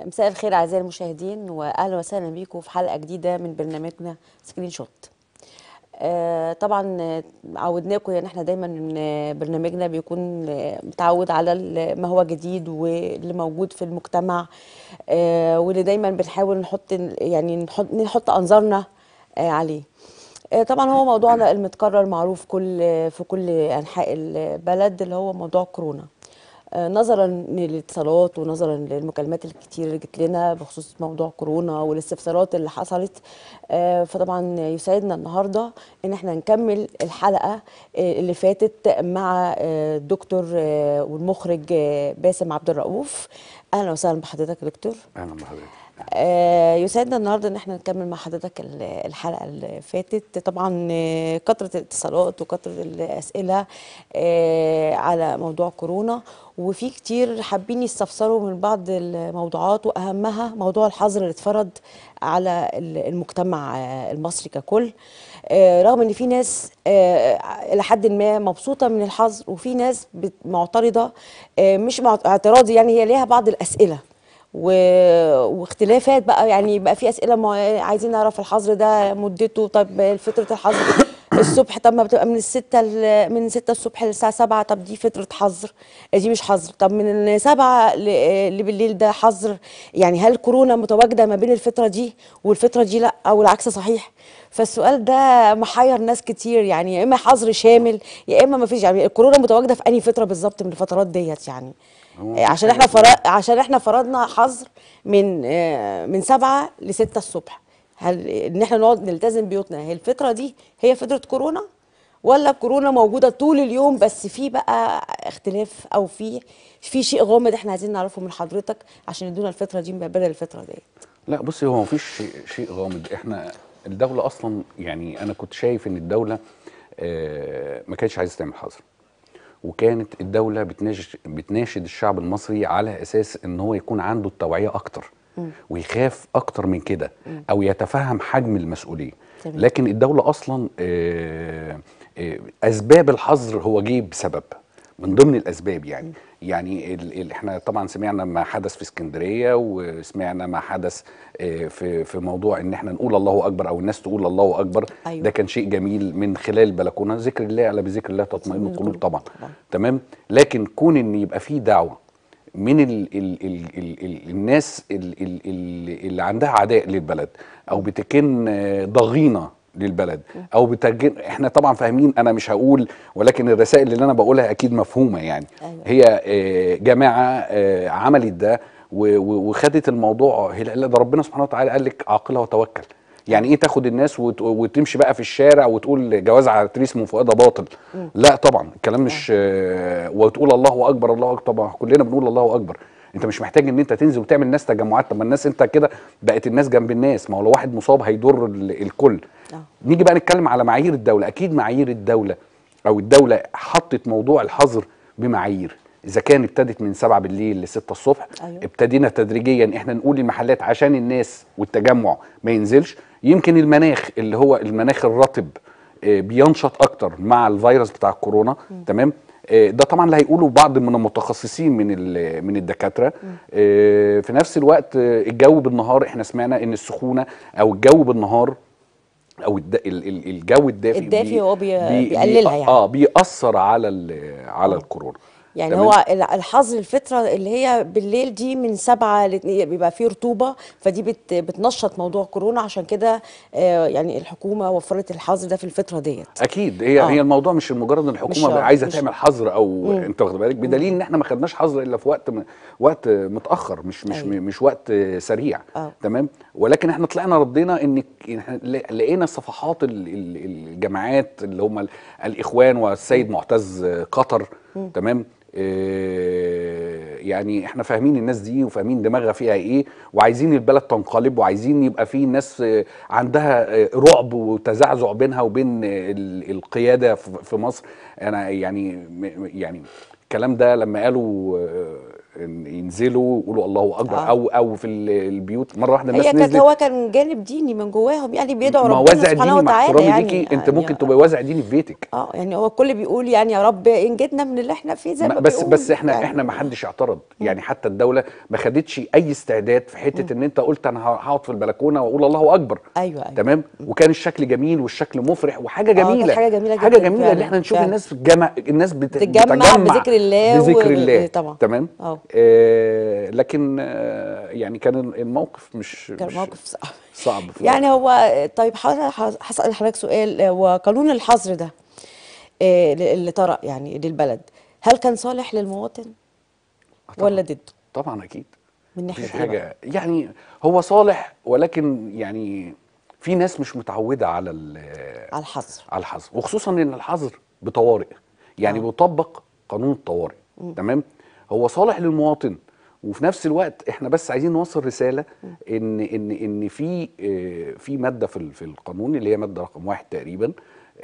مساء الخير اعزائي المشاهدين واهلا وسهلا بيكم في حلقه جديده من برنامجنا سكرين شوت آه، طبعا آه، عودناكم ان احنا دايما إن برنامجنا بيكون آه، متعود على ال- ما هو جديد واللي موجود في المجتمع آه، واللي دايما بنحاول نحط يعني نحط نحط انظارنا آه، عليه آه، طبعا هو موضوعنا المتكرر معروف كل في كل انحاء البلد اللي هو موضوع كورونا آه، نظرا للاتصالات ونظرا للمكالمات الكتير اللي جت لنا بخصوص موضوع كورونا والاستفسارات اللي حصلت آه، فطبعا يسعدنا النهارده ان احنا نكمل الحلقه آه، اللي فاتت مع آه، الدكتور آه، والمخرج آه، باسم عبد الرؤوف اهلا وسهلا بحضرتك يا دكتور اهلا بحضرتك آه، يسعدنا النهارده ان احنا نكمل مع حضرتك ال- الحلقه اللي فاتت طبعا آه، كثره الاتصالات وكثره الاسئله آه، على موضوع كورونا وفي كتير حابين يستفسروا من بعض الموضوعات واهمها موضوع الحظر اللي اتفرض على ال- المجتمع آه، المصري ككل آه، رغم ان في ناس آه، الى حد ما مبسوطه من الحظر وفي ناس بت- معترضه آه، مش مع- اعتراضي يعني هي ليها بعض الاسئله و... واختلافات بقى يعني بقى في اسئله ما عايزين نعرف الحظر ده مدته طب فتره الحظر الصبح طب ما بتبقى من الستة ل... من 6 الصبح للساعة 7 طب دي فترة حظر دي مش حظر طب من 7 ل... لبالليل ده حظر يعني هل كورونا متواجدة ما بين الفترة دي والفترة دي لا او العكس صحيح فالسؤال ده محير ناس كتير يعني يا اما حظر شامل يا اما ما فيش يعني الكورونا متواجدة في انهي فترة بالظبط من الفترات ديت يعني هو آه، عشان احنا فر... عشان احنا فرضنا حظر من آه، من 7 ل 6 الصبح هل ان احنا نقعد نلتزم بيوتنا هي الفتره دي هي فتره كورونا ولا كورونا موجوده طول اليوم بس في بقى اختلاف او في في شيء غامض احنا عايزين نعرفه من حضرتك عشان يدونا الفتره دي ما بدل الفتره ديت لا بصي هو مفيش شيء, شيء غامض احنا الدولة اصلا يعني انا كنت شايف ان الدولة آه، ما كانتش عايزة تعمل حظر وكانت الدولة بتناشد بتناشد الشعب المصري على اساس ان هو يكون عنده التوعية اكتر ويخاف اكتر من كده او يتفهم حجم المسؤولية تمام. لكن الدولة اصلا آه، آه، اسباب الحظر هو جه بسبب من ضمن الاسباب يعني يعني ال ال احنا طبعا سمعنا ما حدث في اسكندريه وسمعنا ما حدث آه، في في موضوع ان احنا نقول الله اكبر او الناس تقول الله اكبر أيوة. ده كان شيء جميل من خلال البلكونه ذكر الله على بذكر الله تطمئن القلوب طبعا طبعا. تمام لكن كون ان يبقى في دعوه من ال ال ال ال ال الناس ال ال ال اللي عندها عداء للبلد او بتكن آه، ضغينه للبلد او بتجن احنا طبعا فاهمين انا مش هقول ولكن الرسائل اللي انا بقولها اكيد مفهومه يعني أيوة. هي آه، جماعه آه، عملت ده و- و- وخدت الموضوع هي- لا ده ربنا سبحانه وتعالى قال لك عاقلها وتوكل يعني ايه تاخد الناس وت- وتمشي بقى في الشارع وتقول جواز على تريس من فؤاد باطل لا طبعا الكلام مش آه، وتقول الله اكبر الله اكبر طبعا كلنا بنقول الله اكبر انت مش محتاج ان انت تنزل وتعمل ناس تجمعات طب ما الناس انت كده بقت الناس جنب الناس ما هو لو واحد مصاب هيضر ال- الكل آه. نيجي بقى نتكلم على معايير الدوله اكيد معايير الدوله او الدوله حطت موضوع الحظر بمعايير اذا كان ابتدت من 7 بالليل ل 6 الصبح أيوة. ابتدينا تدريجيا احنا نقول المحلات عشان الناس والتجمع ما ينزلش يمكن المناخ اللي هو المناخ الرطب آه، بينشط اكتر مع الفيروس بتاع الكورونا تمام آه، ده طبعا اللي هيقوله بعض من المتخصصين من ال- من الدكاتره آه، في نفس الوقت آه، الجو بالنهار احنا سمعنا ان السخونه او الجو بالنهار او الد... ال- ال- الجو الدافي الدافي هو بي- بيقللها يعني. اه بيأثر على ال- على الكورونا يعني تمام؟ هو ال- الحظر الفترة اللي هي بالليل دي من سبعة ل- بيبقى فيه رطوبة فدي بت بتنشط موضوع كورونا عشان كده آه، يعني الحكومة وفرت الحظر ده في الفترة ديت اكيد هي آه. آه. هي الموضوع مش مجرد ان الحكومه مش- عايزه مش- تعمل حظر او انت واخد بالك بدليل ان احنا ما خدناش حظر الا في وقت م... وقت متاخر مش مش أيوة. أيوة. مش وقت سريع آه. تمام ولكن احنا طلعنا ردينا ان ك- إن إحنا ل- لقينا صفحات ال- ال- الجماعات اللي هم ال- الاخوان والسيد معتز قطر تمام آه، يعني احنا فاهمين الناس دي وفاهمين دماغها فيها ايه وعايزين البلد تنقلب وعايزين يبقى في ناس آه، عندها آه، رعب وتزعزع بينها وبين آه، ال- القياده في في مصر انا يعني م- يعني الكلام ده لما قالوا آه، إن ينزلوا ويقولوا الله اكبر آه. او او في ال- البيوت مره واحده الناس هي كانت نزلت هو كان جانب ديني من جواهم يعني بيدعوا ما هو ربنا وازع سبحانه ديني مع وتعالى احترامي يعني ليكي انت يعني ممكن تبقى وازع ديني في بيتك اه يعني هو الكل بيقول يعني يا رب انجدنا من اللي احنا فيه زي ما ما- بس بيقول بس احنا يعني احنا ما حدش اعترض يعني حتى الدوله ما خدتش اي استعداد في حته ان انت قلت انا هقعد في البلكونه واقول الله اكبر ايوه ايوه تمام وكان الشكل جميل والشكل مفرح وحاجه كانت جميله حاجة جميلة حاجه جداً جميله ان فعلاً، احنا نشوف فعلاً. الناس في الجامع الناس بت... تتجمع بذكر الله بذكر و- الله طبعا. تمام اه. آه لكن آه يعني كان الموقف مش كان مش موقف صعب صعب في يعني هو طيب حضرتك- هسأل حضرتك سؤال هو قانون الحظر ده آه، اللي طرأ يعني للبلد هل كان صالح للمواطن طبعاً. ولا ضده طبعا اكيد من ناحية مفيش إيه حاجه يعني هو صالح ولكن يعني في ناس مش متعوده على ال- على الحظر على الحظر وخصوصا ان الحظر بطوارئ يعني آه. بيطبق قانون الطوارئ تمام هو صالح للمواطن وفي نفس الوقت احنا بس عايزين نوصل رساله ان ان ان في آه، في ماده في ال- في القانون اللي هي ماده رقم واحد تقريبا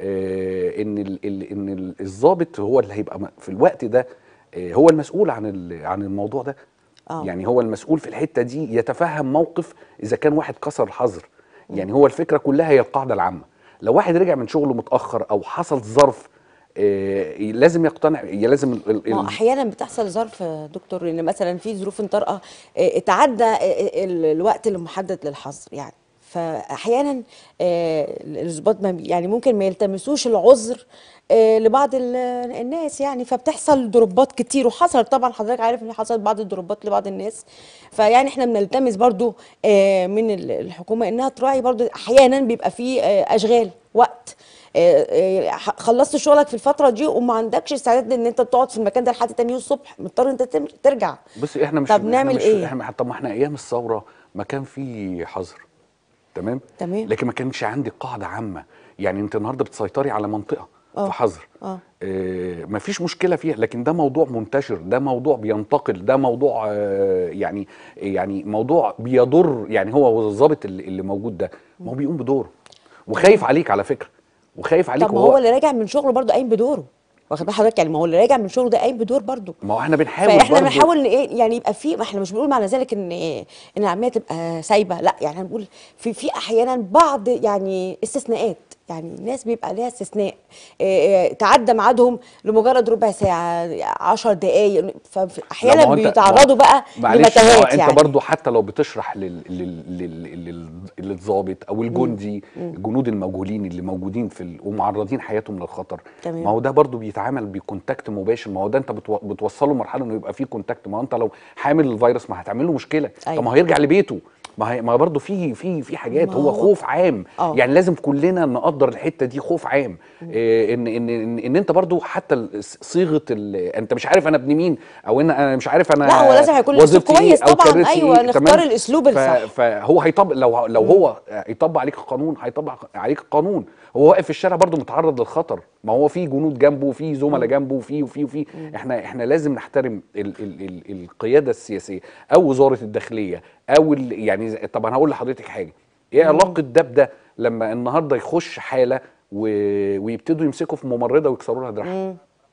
آه، ان ال- ال- ان ال- الضابط هو اللي هيبقى م- في الوقت ده آه، هو المسؤول عن ال- عن الموضوع ده آه. يعني هو المسؤول في الحته دي يتفهم موقف اذا كان واحد كسر الحظر يعني هو الفكره كلها هي القاعده العامه لو واحد رجع من شغله متاخر او حصل ظرف آه، لازم يقتنع يا لازم ال- ال- ما هو ال- احيانا بتحصل ظرف يا دكتور ان مثلا في ظروف طارئه آه، اتعدى آه، ال- الوقت المحدد للحظر يعني فاحيانا آه، الضباط ما بي- يعني ممكن ما يلتمسوش العذر آه، لبعض ال- الناس يعني فبتحصل ضربات كتير وحصل طبعا حضرتك عارف ان حصلت بعض الضربات لبعض الناس فيعني احنا بنلتمس برضو آه، من ال- الحكومه انها تراعي برضو احيانا بيبقى في آه، اشغال وقت آه، آه، ح- خلصت شغلك في الفتره دي وما عندكش استعداد ان انت تقعد في المكان ده لحد تاني يوم الصبح مضطر انت تم- ترجع بصي احنا مش طب إحنا نعمل مش إيه؟ احنا طب ما احنا ايام الثوره ما كان في حظر تمام تمام. لكن ما كانش عندي قاعده عامه يعني انت النهارده بتسيطري على منطقه آه. في حظر اه آه ما فيش مشكله فيها لكن ده موضوع منتشر ده موضوع بينتقل ده موضوع آه يعني يعني موضوع بيضر يعني هو الضابط اللي, اللي موجود ده ما هو بيقوم بدوره وخايف عليك على فكره وخايف عليك طب ما وهو- هو اللي راجع من شغله برضه قايم بدوره واخد بال حضرتك يعني ما هو اللي راجع من شغله ده قايم بدور برضه ما هو احنا بنحاول فاحنا برضه- بنحاول ان ايه يعني يبقى في ما احنا مش بنقول معنى ذلك ان إيه ان العمليه تبقى سايبه لا يعني هنقول في في احيانا بعض يعني استثناءات يعني الناس بيبقى ليها استثناء إيه إيه تعدى ميعادهم لمجرد ربع ساعه 10 دقائق لا، فاحيانا ما هو أنت- بيتعرضوا بقى معلش ما هو لمتاهات انت يعني برضو حتى لو بتشرح لل لل لل لل للضابط او الجندي الجنود المجهولين اللي موجودين في ال... ومعرضين حياتهم للخطر تمام. ما هو ده برضو بيتعامل بكونتاكت مباشر ما هو ده انت بتو... بتوصله لمرحله انه يبقى فيه كونتاكت ما هو انت لو حامل الفيروس ما هتعمل له مشكله أيوة. طب ما هو هيرجع لبيته ما هي ما برضه في في في حاجات ما هو هو- خوف عام آه. يعني لازم كلنا نقدر الحته دي خوف عام إيه ان ان ان, إن انت برضو حتى ال- صيغه ال- انت مش عارف انا ابن مين او ان انا مش عارف انا لا، هو لازم هيكون الأسلوب وظيفتي إيه كويس أو طبعاً، كاريرتي أيوة، إيه، نختار تمام؟ الأسلوب ف- الصح. فهو هيطبق لو لو هو يطبق عليك القانون هيطبق عليك القانون هو واقف في الشارع برضو متعرض للخطر ما هو في جنود جنبه وفي زملاء جنبه وفي وفي وفي احنا احنا لازم نحترم ال ال ال القياده السياسيه او وزاره الداخليه او ال يعني زي- طب انا هقول لحضرتك حاجه ايه علاقه ده بده لما النهارده يخش حاله و... ويبتدوا يمسكوا في ممرضه ويكسروا لها دراعها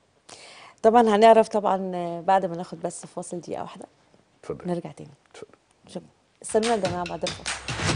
طبعا هنعرف طبعا بعد ما ناخد بس فاصل دقيقه واحده اتفضل نرجع تاني اتفضل شكرا استنونا يا جماعه بعد الفاصل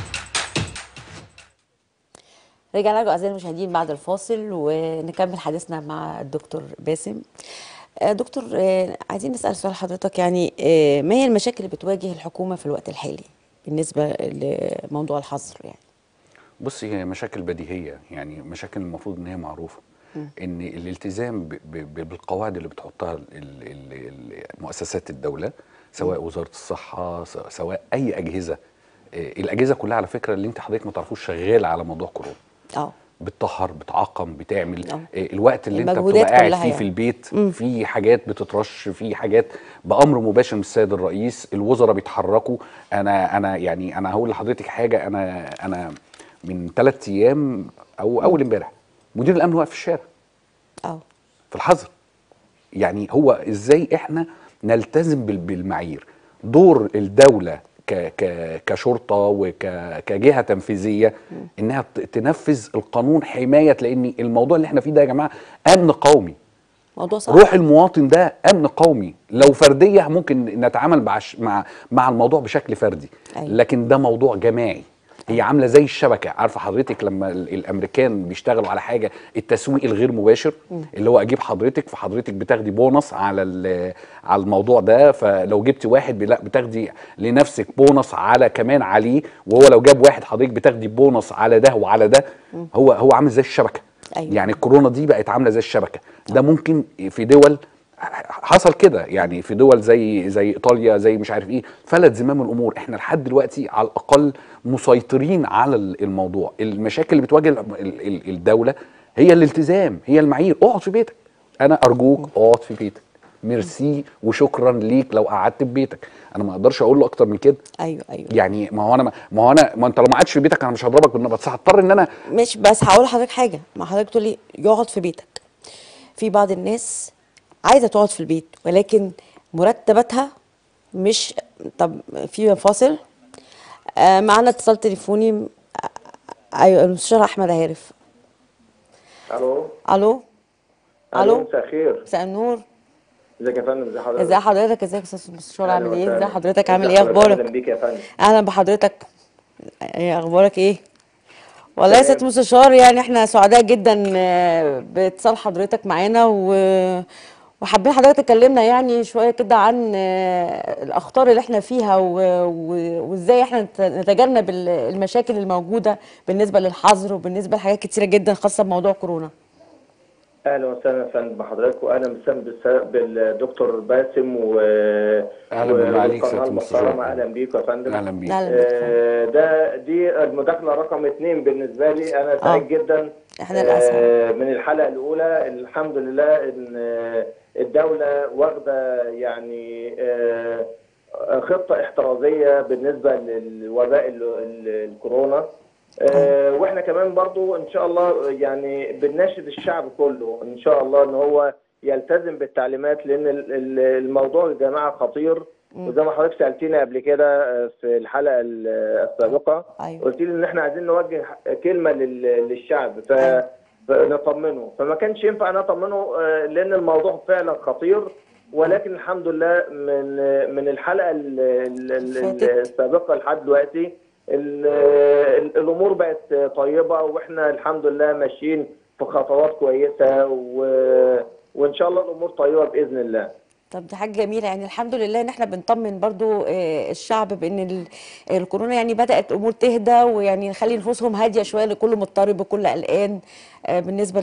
رجعنا لكم اعزائي المشاهدين بعد الفاصل ونكمل حديثنا مع الدكتور باسم آه، دكتور آه، عايزين نسال سؤال حضرتك يعني آه، ما هي المشاكل اللي بتواجه الحكومه في الوقت الحالي بالنسبه لموضوع الحظر يعني بصي هي مشاكل بديهيه يعني مشاكل المفروض ان هي معروفه ان الالتزام ب- ب- بالقواعد اللي بتحطها ال- ال- ال- مؤسسات الدوله سواء وزاره الصحه س- سواء اي اجهزه آه، الاجهزه كلها على فكره اللي انت حضرتك ما تعرفوش شغاله على موضوع كورونا اه بتطهر بتعقم بتعمل آه. آه، الوقت اللي انت المجهودات بتبقى قاعد كلها فيه يعني. في البيت في حاجات بتترش في حاجات بامر مباشر من السيد الرئيس الوزراء بيتحركوا انا انا يعني انا هقول لحضرتك حاجه انا انا من ثلاث ايام او اول امبارح مدير الامن واقف في الشارع اه في الحظر يعني هو ازاي احنا نلتزم بال- بالمعايير دور الدولة ك ك كشرطة وكجهة تنفيذية انها ت- تنفذ القانون حماية لان الموضوع اللي احنا فيه ده يا جماعة امن قومي موضوع صعب روح المواطن ده امن قومي لو فرديه ممكن نتعامل مع ش- مع مع الموضوع بشكل فردي أيوة. لكن ده موضوع جماعي هي عامله زي الشبكه عارفه حضرتك لما ال- الامريكان بيشتغلوا على حاجه التسويق الغير مباشر اللي هو اجيب حضرتك فحضرتك بتاخدي بونص على ال- على الموضوع ده فلو جبت واحد بي- لا بتاخدي لنفسك بونص على كمان عليه وهو لو جاب واحد حضرتك بتاخدي بونص على ده وعلى ده هو هو عامل زي الشبكه أيوة. يعني الكورونا دي بقت عامله زي الشبكه ده ممكن في دول حصل كده يعني في دول زي زي ايطاليا زي مش عارف ايه فلت زمام الامور احنا لحد دلوقتي على الاقل مسيطرين على ال- الموضوع المشاكل اللي بتواجه ال- ال- ال- الدوله هي الالتزام هي المعايير اقعد في بيتك انا ارجوك اقعد في بيتك ميرسي وشكرا ليك لو قعدت في بيتك انا ما اقدرش اقول له اكتر من كده ايوه ايوه يعني ما هو انا ما هو انا ما انت لو ما قعدتش في بيتك انا مش هضربك بالنبض بس هضطر ان انا مش بس هقول لحضرتك حاجه ما حضرتك تقولي يقعد في بيتك في بعض الناس عايزه تقعد في البيت ولكن مرتباتها مش طب في فاصل آه معانا اتصال تليفوني آه، ايوه المستشار احمد عارف الو الو الو مساء الخير مساء النور ازيك يا فندم ازي حضرتك ازي حضرتك ازيك يا استاذ المستشار عامل ايه ازي وسهلا. حضرتك عامل ازي ايه حضرتك؟ اخبارك اهلا بيك يا فندم اهلا بحضرتك ايه اخبارك ايه والله يا تمام. سياده المستشار يعني احنا سعداء جدا آه، باتصال حضرتك معانا و وحابين حضرتك تكلمنا يعني شويه كده عن آه، الاخطار اللي احنا فيها و- و- وازاي احنا نت- نتجنب ال- المشاكل الموجوده بالنسبه للحظر وبالنسبه لحاجات كتيره جدا خاصه بموضوع كورونا اهلا وسهلا يا فندم بحضرتك واهلا وسهلا بالس- بالدكتور باسم و أهلا بالله عليك والقناة سيادة المستشار. المحترمة اهلا بيك يا فندم اهلا بيك اهلا بك آه، ده دي المداخله رقم اثنين بالنسبه لي انا سعيد جدا إحنا الأسعد. آه، من الحلقه الاولى الحمد لله ان آه، الدوله واخده يعني آه، خطه احترازيه بالنسبه للوباء ال- ال- الكورونا آه، واحنا كمان برضو ان شاء الله يعني بنناشد الشعب كله ان شاء الله ان هو يلتزم بالتعليمات لان ال- ال- الموضوع يا جماعه خطير وزي ما حضرتك سالتيني قبل كده آه، في الحلقه ال- السابقه أيوة. قلت لي ان احنا عايزين نوجه كلمه لل- للشعب ف أيوة. فنطمنه فما كانش ينفع نطمنه آه، لان الموضوع فعلا خطير ولكن الحمد لله من من الحلقه ال- ال- ال- فاتت. السابقه لحد دلوقتي ال- ال- الامور بقت طيبه واحنا الحمد لله ماشيين في خطوات كويسه و... وان شاء الله الامور طيبه باذن الله طب دي حاجة جميلة يعني الحمد لله ان احنا بنطمن برضو آه، الشعب بان ال- الكورونا يعني بدأت امور تهدى ويعني نخلي نفوسهم هادية شوية لكل مضطرب وكل قلقان آه، بالنسبة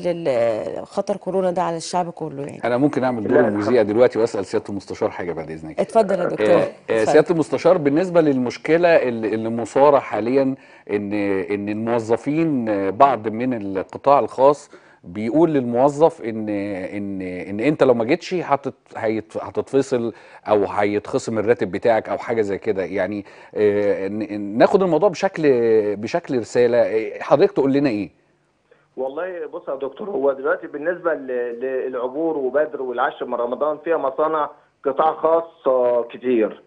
لخطر كورونا ده على الشعب كله يعني انا ممكن اعمل دور لا، المذيع دلوقتي واسال سياده المستشار حاجه بعد اذنك اتفضل يا دكتور آه، آه، اتفضل. سياده المستشار بالنسبه للمشكله اللي اللي مثاره حاليا ان ان الموظفين آه، بعض من القطاع الخاص بيقول للموظف ان ان ان انت لو ما جيتش هتت- هيت- هتتفصل او هيتخصم الراتب بتاعك او حاجه زي كده يعني آه، ن- ناخد الموضوع بشكل بشكل رساله آه، حضرتك تقول لنا ايه والله بص يا دكتور هو دلوقتي بالنسبه ل- للعبور وبدر والعشر من رمضان فيها مصانع قطاع خاص آه، كتير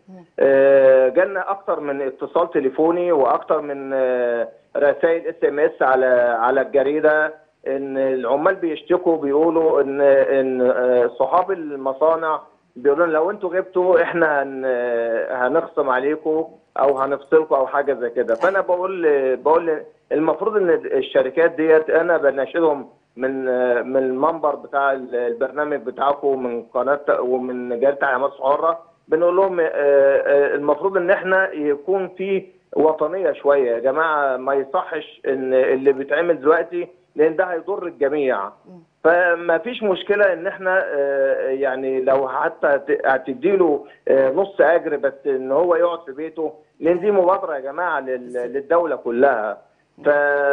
آه، جالنا اكتر من اتصال تليفوني واكتر من آه، رسائل اس ام اس على على الجريده ان العمال بيشتكوا بيقولوا ان ان آه، صحاب المصانع بيقولوا لنا لو انتوا غبتوا احنا هن هنخصم عليكم او هنفصلكم او حاجه زي كده فانا بقول بقول المفروض ان الشركات ديت انا بناشدهم من من المنبر بتاع البرنامج بتاعكم من قناه ومن جريده علامات حره بنقول لهم آه، آه، المفروض ان احنا يكون في وطنيه شويه يا جماعه ما يصحش ان اللي بيتعمل دلوقتي لان ده هيضر الجميع فما فيش مشكله ان احنا آه، يعني لو حتى هت- هتديله آه، نص اجر بس ان هو يقعد في بيته لان دي مبادره يا جماعه لل- للدوله كلها ف...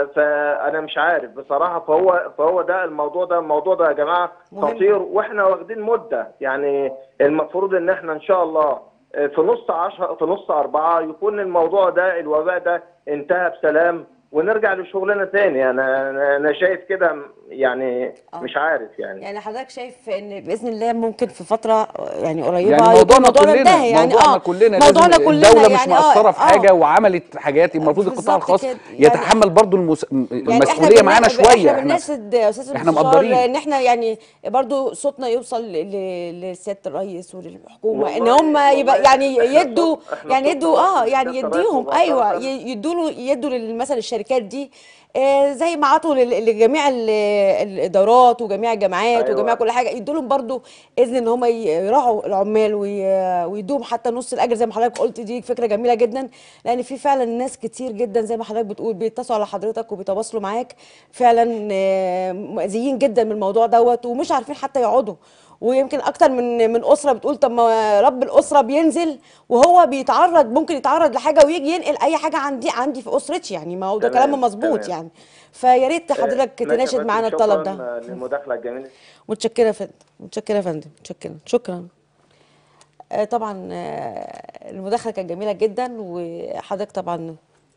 فانا مش عارف بصراحه فهو فهو ده الموضوع ده الموضوع ده يا جماعه مهم. خطير واحنا واخدين مده يعني المفروض ان احنا ان شاء الله آه، في نص عشرة في نص أربعة يكون الموضوع ده الوباء ده انتهى بسلام ونرجع لشغلنا تاني انا انا أنا شايف كده يعني آه. مش عارف يعني يعني حضرتك شايف ان باذن الله ممكن في فتره يعني قريبه يعني يكون موضوعنا موضوعنا كلنا انتهى يعني موضوعنا اه كلنا موضوعنا لازم كلنا الدولة مش يعني آه، مقصرة في آه. حاجة وعملت حاجات المفروض القطاع بالظبط الخاص كده. يعني- يتحمل برضو المس... يعني المسؤولية احنا معانا بن- شوية احنا بنناشد يا استاذ احنا المستشار مقدرين. ان احنا يعني برضو صوتنا يوصل ل- ل- لسياده الرئيس وللحكومه ان والله- هم والله يبقى يعني احنا يدوا صوت- احنا يعني صوتنا يدوا اه واصل يعني لسيادة الرئيس يديهم مباشرة. ايوه ي- يدوا له يدوا لل- مثلا الشركات دي آه زي ما عطوا لل- لجميع ال- الادارات وجميع الجامعات أيوة. وجميع كل حاجه يدوا لهم برضو اذن ان هم يراعوا العمال وي- ويدوهم حتى نص الاجر زي ما حضرتك قلت دي فكره جميله جدا لان في فعلا ناس كتير جدا زي ما حضرتك بتقول بيتصلوا على حضرتك وبيتواصلوا معاك فعلا آه، مؤذيين جدا من الموضوع دوت ومش عارفين حتى يقعدوا ويمكن اكتر من من اسره بتقول طب ما رب الاسره بينزل وهو بيتعرض ممكن يتعرض لحاجه ويجي ينقل اي حاجه عندي عندي في اسرتي يعني ما هو ده تمام، كلام مظبوط تمام. يعني فيا ريت حضرتك ماشي يا تناشد فندم، معانا الطلب ده شكراً للمداخله الجميله متشكره يا فندم متشكره يا فندم متشكره شكرا آه، طبعا آه، المداخله كانت جميله جدا وحضرتك طبعا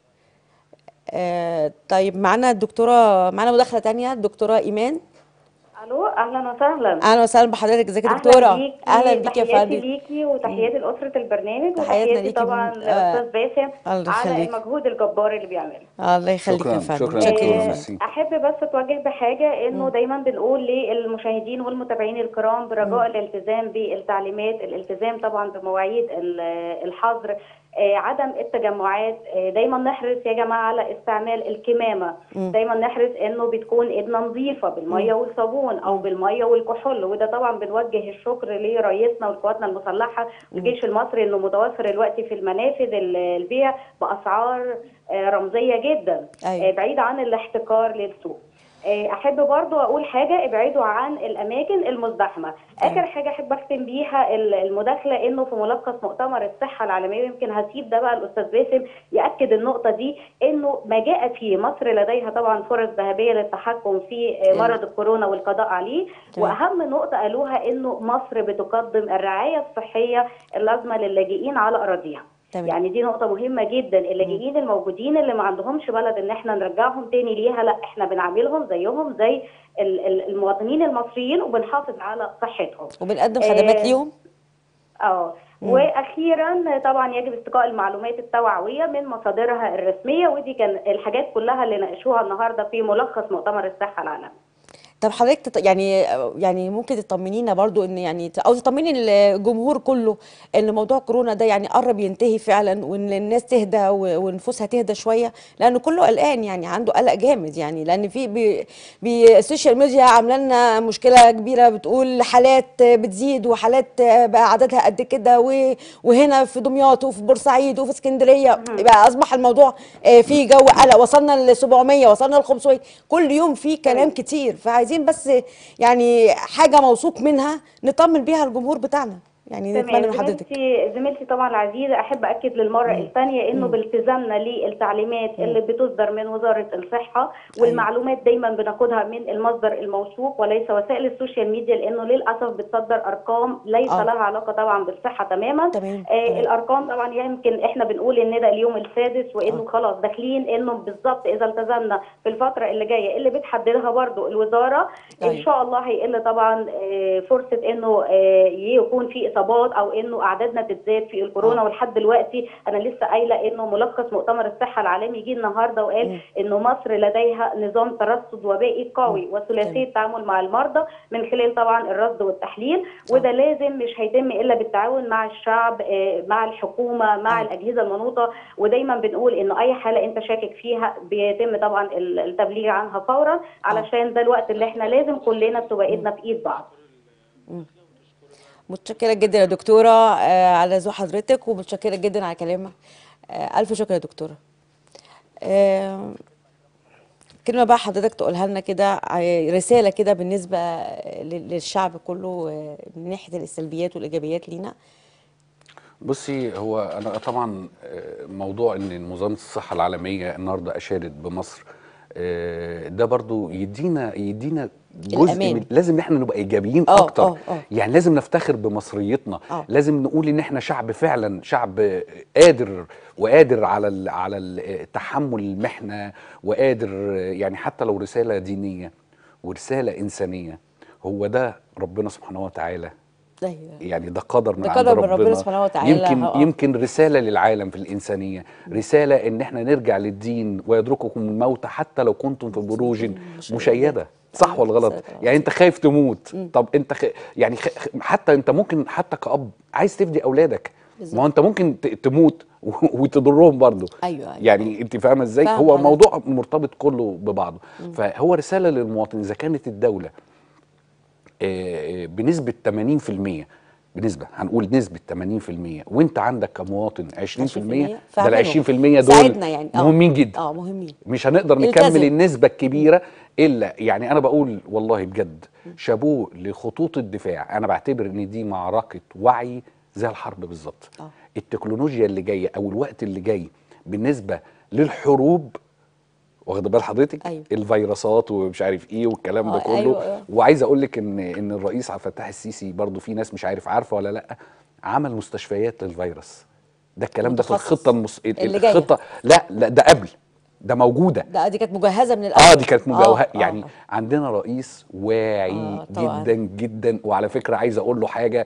آه، طيب معانا الدكتوره معانا مداخله تانية الدكتوره ايمان الو اهلا وسهلا اهلا وسهلا بحضرتك ازيك يا اهلا دكتوره بيكي اهلا بيك يا تحياتي فندم ليكي وتحياتي لاسره البرنامج تحياتنا وتحياتي ليكي طبعا من- آه، لاستاذ باسم الله على يخليك. المجهود الجبار اللي بيعمله الله يخليك شكراً، يا فندم شكراً متشكرة. دكتورة آه، ميرسي. احب بس اتوجه بحاجه انه دايما بنقول للمشاهدين والمتابعين الكرام برجاء الالتزام بالتعليمات الالتزام طبعا بمواعيد ال- الحظر آه، عدم التجمعات آه، دايما نحرص يا جماعه على استعمال الكمامه دايما نحرص انه بتكون ايدنا نظيفه بالميه والصابون او بالميه والكحول وده طبعا بنوجه الشكر لرئيسنا وقواتنا المسلحه والجيش المصري انه متوفر الوقت في المنافذ ال- البيع باسعار آه، رمزيه جدا أيوة. آه، بعيد عن الاحتكار للسوق آه، احب برضو اقول حاجه ابعدوا عن الاماكن المزدحمه اخر حاجه احب اختم بيها ال- المداخله انه في ملخص مؤتمر الصحه العالميه يمكن هسيب ده بقى الاستاذ باسم ياكد النقطه دي انه ما جاء فيه مصر لديها طبعا فرص ذهبيه للتحكم في آه، مرض الكورونا والقضاء عليه تمام. واهم نقطه قالوها انه مصر بتقدم الرعايه الصحيه اللازمه للاجئين على اراضيها تمام. يعني دي نقطة مهمة جدا اللاجئين الموجودين اللي ما عندهمش بلد ان احنا نرجعهم تاني ليها لا احنا بنعاملهم زيهم زي ال- ال- المواطنين المصريين وبنحافظ على صحتهم وبنقدم خدمات آه، ليهم اه واخيرا طبعا يجب استقاء المعلومات التوعويه من مصادرها الرسميه ودي كان الحاجات كلها اللي ناقشوها النهارده في ملخص مؤتمر الصحه العالمي طب حضرتك تط... يعني يعني ممكن تطمنينا برضو ان يعني ت- او تطمني الجمهور كله ان موضوع كورونا ده يعني قرب ينتهي فعلا وان الناس تهدى و- ونفوسها تهدى شويه لان كله قلقان يعني عنده قلق جامد يعني لان في بي... بي السوشيال ميديا عامله لنا مشكله كبيره بتقول حالات بتزيد وحالات بقى عددها قد كده و... وهنا في دمياط وفي بورسعيد وفي اسكندريه بقى اصبح الموضوع آه، فيه جو قلق وصلنا ل 700 وصلنا ل 500 كل يوم في كلام كتير فعايزين بس يعني حاجه موثوق منها نطمن بيها الجمهور بتاعنا يعني نتمنى تمام من حضرتك زميلتي زميلتي طبعا العزيزه احب اكد للمره الثانيه انه بالتزامنا للتعليمات اللي بتصدر من وزاره الصحه والمعلومات دايما بناخدها من المصدر الموثوق وليس وسائل السوشيال ميديا لانه للاسف بتصدر ارقام ليس آه. لها علاقه طبعا بالصحه تماما تمام. آه تمام. الارقام طبعا يمكن احنا بنقول ان ده اليوم السادس وانه خلاص داخلين انه بالظبط اذا التزمنا في الفتره اللي جايه اللي بتحددها برضو الوزاره طيب. ان شاء الله هيقل طبعا آه، فرصه انه آه، يكون في اصابات او انه اعدادنا تتزاد في الكورونا آه. ولحد دلوقتي انا لسه قايله انه ملخص مؤتمر الصحه العالمي جه النهارده وقال انه مصر لديها نظام ترصد وبائي قوي وثلاثي التعامل مع المرضى من خلال طبعا الرصد والتحليل وده لازم مش هيتم الا بالتعاون مع الشعب آه، مع الحكومه مع آه. الاجهزه المنوطه ودايما بنقول انه اي حاله انت شاكك فيها بيتم طبعا ال- التبليغ عنها فورا علشان ده الوقت اللي احنا لازم كلنا بتبقى ايدنا في ايد بعض متشكره جدا يا دكتوره آه، على ذوق حضرتك ومتشكره جدا على كلامك آه، الف شكر يا دكتوره آه، كلمه بقى حضرتك تقولها لنا كده ع- رساله كده بالنسبه لل- للشعب كله آه، من ناحيه السلبيات والايجابيات لينا بصي هو انا طبعا آه، موضوع ان منظمه الصحه العالميه النهارده اشادت بمصر آه، ده برضو يدينا يدينا جزء الأمان. من لازم احنا نبقى ايجابيين آه، اكتر آه، آه. يعني لازم نفتخر بمصريتنا آه. لازم نقول ان احنا شعب فعلا شعب قادر وقادر على ال على ال- تحمل المحنه وقادر يعني حتى لو رساله دينيه ورساله انسانيه هو ده ربنا سبحانه وتعالى ايوه يعني ده قدر من ده عند قدر من ربنا, ربنا سبحانه وتعالى. يمكن آه. يمكن رساله للعالم في الانسانيه رساله ان احنا نرجع للدين ويدرككم الموت حتى لو كنتم في بروج مشيده صح ولا غلط أيوة. يعني انت خايف تموت طب انت خ... يعني خ... خ- حتى انت ممكن حتى كأب عايز تفدي اولادك ما هو انت ممكن ت... تموت وتضرهم برضه أيوة، أيوة. يعني انت فاهمه ازاي فاهمة هو حضرتك. الموضوع مرتبط كله ببعضه فهو رساله للمواطن اذا كانت الدوله آه، بنسبة 80% بنسبة هنقول نسبة 80% وانت عندك كمواطن 20% 20% ده فاعمله. ال 20% دول ساعدنا يعني آه. مهمين جدا اه مهمين مش هنقدر نكمل التزم. النسبة الكبيرة الا يعني انا بقول والله بجد شابوه لخطوط الدفاع انا بعتبر ان دي معركة وعي زي الحرب بالظبط آه. التكنولوجيا اللي جاية او الوقت اللي جاي بالنسبة للحروب واخد بال حضرتك أيوة. الفيروسات ومش عارف ايه والكلام ده آه، كله أيوة، أيوة. وعايز اقول لك ان ان الرئيس عبد الفتاح السيسي برضو في ناس مش عارف عارفه ولا لا عمل مستشفيات للفيروس ده الكلام ده في متخصص. الخطه المس... اللي جاية. الخطه لا لا ده قبل ده موجوده ده دي كانت مجهزه من الاول اه دي كانت مجوهه آه، يعني آه. عندنا رئيس واعي آه، طبعاً. جدا جدا وعلى فكره عايز اقول له حاجه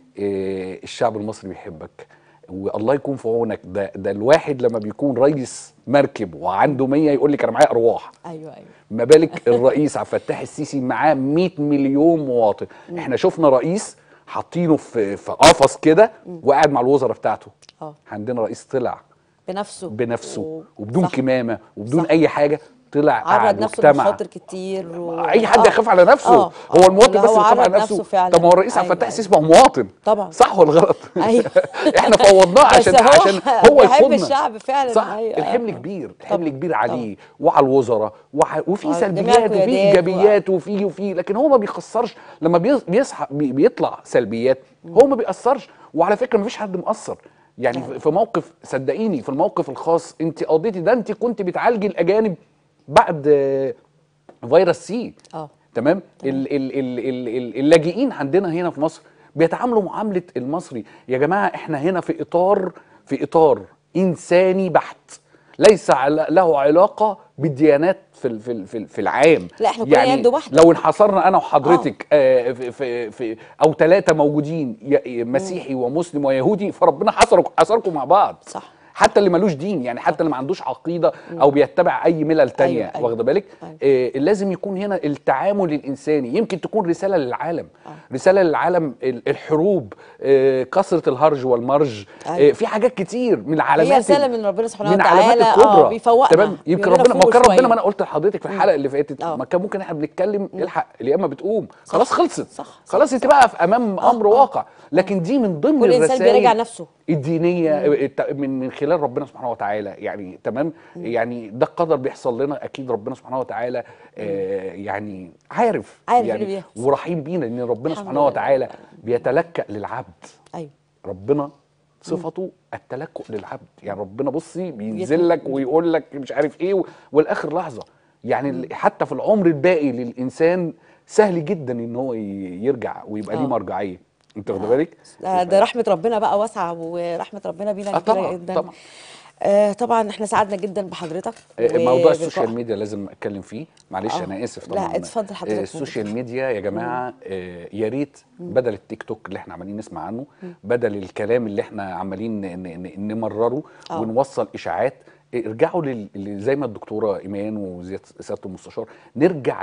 آه الشعب المصري بيحبك والله يكون في عونك ده ده الواحد لما بيكون رئيس مركب وعنده 100 يقول لك انا معايا ارواح ايوه ايوه ما بالك الرئيس عبد الفتاح السيسي معاه 100 مليون مواطن احنا شفنا رئيس حاطينه في في قفص كده وقاعد مع الوزراء بتاعته اه عندنا رئيس طلع بنفسه بنفسه و- وبدون صح. كمامه وبدون صح. اي حاجه طلع عرض قعد نفسه واجتمع لمخاطر كتير و... اي حد آه. يخاف على نفسه آه، هو آه، المواطن اللي بس هو اللي يخاف على عرض نفسه فعلا طب ما هو الرئيس عبد أيوة، الفتاح أيوة. السيسي ما هو مواطن طبعا. صح ولا غلط أيوة. احنا فوضناه بس عشان هو عشان هو بيحب يقودنا الشعب فعلا، صح أيوة. الحمل كبير الحمل طبعا. كبير عليه وعلى الوزراء وع- وفي وعلى جميع سلبيات وفي القيادات و- ايجابيات وفي وفي لكن هو ما بيخسرش لما بيص- بيصحى بي- بيطلع سلبيات هو ما بيأثرش وعلى فكره ما فيش حد مقصر يعني في- في موقف صدقيني في الموقف الخاص انت قضيتي ده انت كنت بتعالجي الاجانب بعد آه، فيروس سي اه تمام ال ال ال ال ال اللاجئين عندنا هنا في مصر بيتعاملوا معامله المصري يا جماعه احنا هنا في اطار في اطار انساني بحت ليس عل- له علاقه بالديانات في ال- في ال- في ال- في العام لا، إحنا كلنا يد واحدة. لو انحصرنا انا وحضرتك آه في, في, في او ثلاثه موجودين ي- مسيحي ومسلم ويهودي فربنا حصركم حصركم مع بعض صح. حتى اللي ملوش دين يعني حتى اللي ما عندوش عقيده او بيتبع اي ملل تانية أيوة، أيوة. واخده بالك أيوة. آه لازم يكون هنا التعامل الانساني يمكن تكون رساله للعالم رساله للعالم ال- الحروب آه كثره الهرج والمرج أيوة. آه في حاجات كتير من العلامات هي رساله ال- من ربنا سبحانه من وتعالى علامات اه الكبرى بيفوقنا تمام يمكن بيقول لنا ربنا ما فوقوا كان ربنا شوية. ما انا قلت لحضرتك في الحلقه اللي فاتت آه. ما كان ممكن احنا بنتكلم الحق يا اما بتقوم خلاص خلصت صح، صح، خلاص انت بقى في امام آه، امر آه. واقع لكن دي من ضمن كل إنسان الرسائل بيراجع نفسه. الدينيه الت- من من خلال ربنا سبحانه وتعالى يعني تمام يعني ده قدر بيحصل لنا اكيد ربنا سبحانه وتعالى آه يعني عارف عارف اللي يعني بيحصل. ورحيم بينا ان ربنا الحمد سبحانه لله. وتعالى بيتلكأ للعبد ايوه ربنا صفته التلكؤ للعبد يعني ربنا بصي بينزل بيتلك- لك ويقول لك مش عارف ايه و- والاخر لحظه يعني ال- حتى في العمر الباقي للانسان سهل جدا ان هو ي- يرجع ويبقى ليه آه. مرجعيه انت واخد بالك ده, ده رحمه ربنا بقى واسعه ورحمه ربنا بينا آه كبيره طبعاً، جدا طبعاً. آه طبعا احنا سعدنا جدا بحضرتك آه، موضوع وبلقاء- السوشيال ميديا لازم اتكلم فيه معلش آه. انا اسف لا، طبعا اتفضل حضرتك. آه، السوشيال ميديا يا جماعه آه، يا ريت بدل التيك توك اللي احنا عمالين نسمع عنه بدل الكلام اللي احنا عمالين ن- ن- ن- نمرره آه. ونوصل اشاعات آه، ارجعوا لل... لل- زي ما الدكتوره ايمان وسياده المستشار نرجع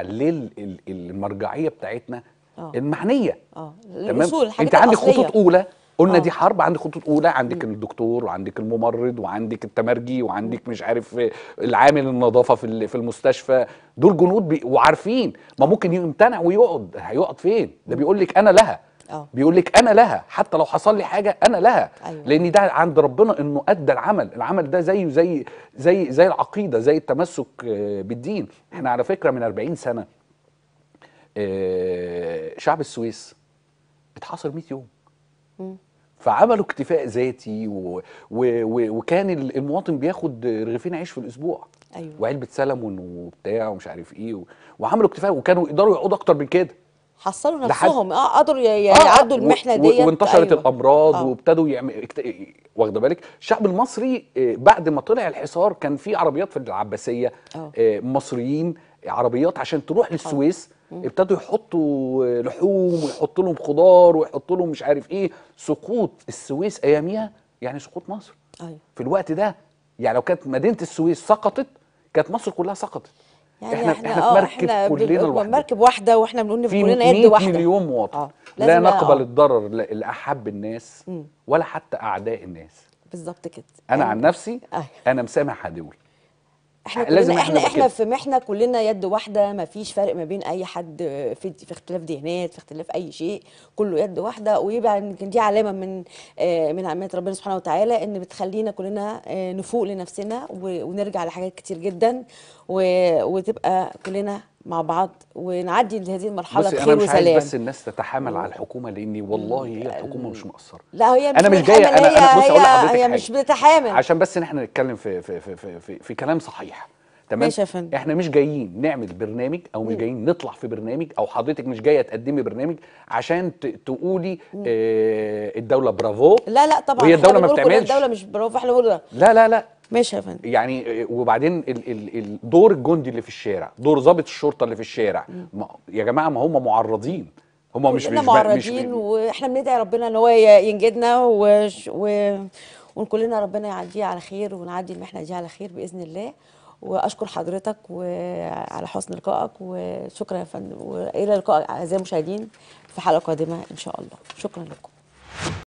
للمرجعيه بتاعتنا آه. المعنيه اه تمام الاصول الحاجات انت عندك الأصلية. خطوط اولى قلنا آه. دي حرب عندك خطوط اولى عندك الدكتور وعندك الممرض وعندك التمرجي وعندك مش عارف العامل النظافه في ال- في المستشفى دول جنود بي وعارفين ما ممكن يمتنع ويقعد هيقعد فين ده بيقول لك انا لها آه. بيقول لك انا لها حتى لو حصل لي حاجه انا لها أيوة. لان ده عند ربنا انه ادى العمل العمل ده زيه زي زي زي العقيده زي التمسك آه، بالدين احنا على فكره من 40 سنه آه، شعب السويس اتحاصر 100 يوم فعملوا اكتفاء ذاتي و... و... و... وكان ال- المواطن بياخد رغيفين عيش في الاسبوع أيوة. وعلبه سلمون وبتاع ومش عارف ايه و... وعملوا اكتفاء وكانوا يقدروا يقعدوا اكتر من كده حصلوا لحد- نفسهم اه قدروا ي- آه، يعدوا و- المحنه و- ديت وانتشرت أيوة. الامراض آه. وابتدوا يعملوا اكت... واخده بالك الشعب المصري آه، بعد ما طلع الحصار كان في عربيات في العباسيه آه. آه، مصريين عربيات عشان تروح للسويس ابتدوا يحطوا لحوم ويحطوا لهم خضار ويحطوا لهم مش عارف ايه سقوط السويس اياميها يعني سقوط مصر ايوه في الوقت ده يعني لو كانت مدينه السويس سقطت كانت مصر كلها سقطت يعني احنا احنا احنا اه في مركب احنا كلنا بال- لوحدنا مركب واحده واحنا بنقول في كلنا يد 100 واحده مليون مواطن اه لا لازم بقى- نقبل آه. الضرر ل- لاحب الناس ولا حتى اعداء الناس بالظبط كده انا يعني عن نفسي أيوة. انا مسامح عدوي احنا لازم كلنا إحنا احنا نبقى احنا كده. في محنه كلنا يد واحده ما فيش فرق ما بين اي حد في في اختلاف ديانات في اختلاف اي شيء كله يد واحده ويبقى يمكن دي علامه من آه، من علامات ربنا سبحانه وتعالى ان بتخلينا كلنا آه، نفوق لنفسنا و- ونرجع لحاجات كتير جدا و- وتبقى كلنا مع بعض ونعدي هذه المرحله بصي انا بخير مش عايز وسلام بس الناس تتحامل على الحكومه لاني والله هي الحكومه مش مقصره لا هي مش انا مش جاي بتحامل، انا انا بص هي اقول لحضرتك هي حاجة. مش بتحامل عشان بس ان احنا نتكلم في في في في, في, في كلام صحيح تمام ماشي يا فندم. احنا مش جايين نعمل برنامج او مش جايين نطلع في برنامج او حضرتك مش جايه تقدمي برنامج عشان ت- تقولي آه الدوله برافو لا لا طبعا وهي إحنا الدولة ما بنقول كل بتعملش. الدوله مش برافو احنا بنقول لا لا لا ماشي يا فندم يعني آه، وبعدين ال ال ال دور الجندي اللي في الشارع دور ضابط الشرطه اللي في الشارع ما يا جماعه ما هم معرضين هم مش كلنا مش معرضين مش واحنا بندعي ربنا ان هو ي- ينجدنا و... و... وكلنا ربنا يعديه على خير ونعدي المحنه دي على خير باذن الله واشكر حضرتك وعلى حسن لقائك وشكرا يا فندم والى اللقاء اعزائي المشاهدين في حلقه قادمه ان شاء الله شكرا لكم